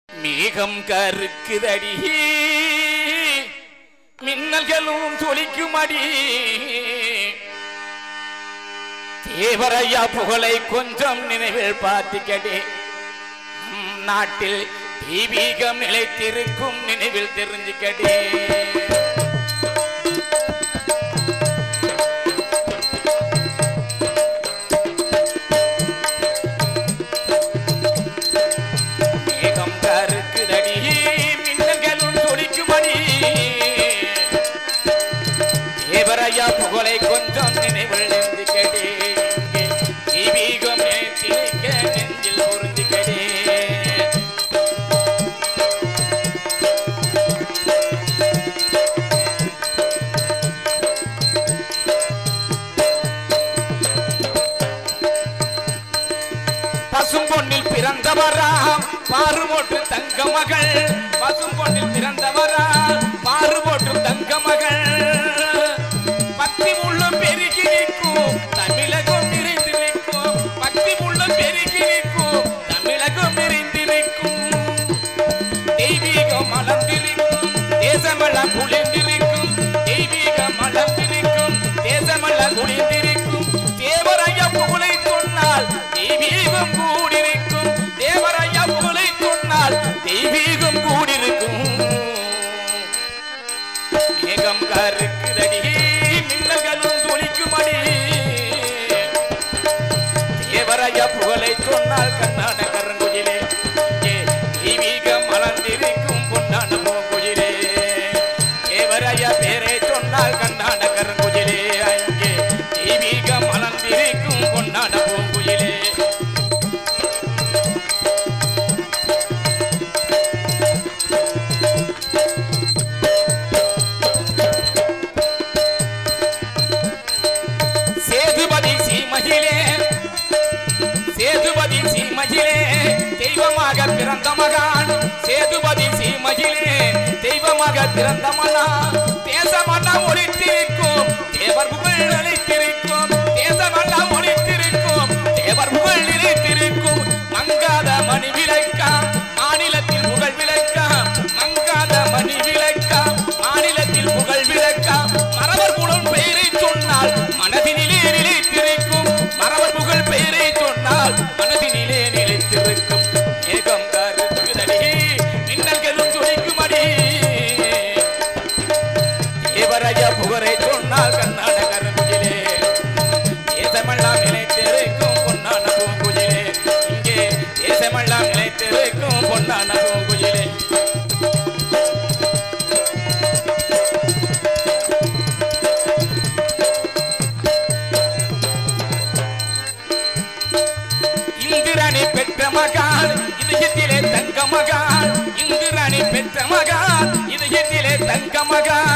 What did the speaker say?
மேகம் கருக்குதடி மின்னல்களும் தொலிக்குமடி தேவரையா புகழை கொஞ்சம் நினைவில் பார்த்துக்கடே நம் நாட்டில் தெய்வீகம் நிலைத்திருக்கும் நினைவில் தெரிஞ்சுக்கடே மேகம் கருக்குதடி மின்னல்களும் தொலிக்குமடி தேவரையா புகழை கொஞ்சம் நினைவில் எழுந்துக்கடே தெய்வீகம் நிலைத்திருக்க நெஞ்சில் உறுதிக்கடே பசும் பொன்னில் பிறந்தவராம் பாறுபோட்டு தங்க மகள் பசும் பொன்னில் பிறந்தவராம் பாறுபோட்டு தங்க மகள் பக்தி உள்ளம் பெருகி நிற்கும் தமிழகம் நிறைந்து நிற்கும் பக்தி உள்ளம் பெருகி நிற்கும் தமிழகம் நிறைந்து நிற்கும் தெய்வீகம் மலர்ந்திருக்கும் தேசமெல்லாம் குளிர்ந்திருக்கும் தெய்வீகம் மலர்ந்திருக்கும் தேசமெல்லாம் குளிர்ந்திருக்கும் தேவரையா புகழை சொன்னால் தெய்வீகம் கூடிருக்கும் தேவரையா புகழை சொன்னால் தெய்வீகம் கூடிருக்கும் மேகம் கருக்குதடி மின்னல்களும் துளிக்குமடி தேவரையா புகழை சொன்னால் கண்ணான கரங்குயிலே இங்கே தெய்வீகம் மலர்ந்திருக்கும் பொன்னான பூங்குயிலே தேவரையா பேரை சொன்னால் கண்ணான கரங்குயிலே அங்கே தெய்வீகம் மலர்ந்திருக்கும் பொன்னான பூங்குயிலே சேதுபதி சீமையிலே சேதுபதி சீமையிலே தெய்வமாக பிறந்த மகான் சேதுபதி சீமையிலே தெய்வமாக பிறந்த மன்னா தேசமன்னா ஒளித்திருக்கும் தேவர் புகழ் அளித்திருக்கும் தேசமன்னா ஒளித்திருக்கும் தேவர் புகழ் நிலைத்திருக்கும் மங்காத மணி விளக்கா மாநிலத்தில் புகழ் விளக்கா மங்காத மணி விளக்கா மாநிலத்தில் புகழ் விளக்கா மரவர் குலம் பெயரை சொன்னால் மனதினிலே நிலைத்திருக்கும் மரவர் புகழ் பெயரை சொன்னால் மனதினிலே நிலைத்திருக்கும் ஏகம் கருக்குதடி மின்னல்களும் துடிக்குமடி தேவராஜா புகழை சொன்னால் கண்ணாட கருங்குயிலே தேசமெல்லாம் நிலைத்திருக்கும் பொன்னான பூங்குயிலே இங்கே தேசமெல்லாம் நிலைத்திருக்கும் பொன்னான பூங்குயிலே இந்திராணி பெற்ற மகான் இதயத்திலே தங்க மகான் இந்திராணி பெற்ற மகான் இதயத்திலே தங்க மகான்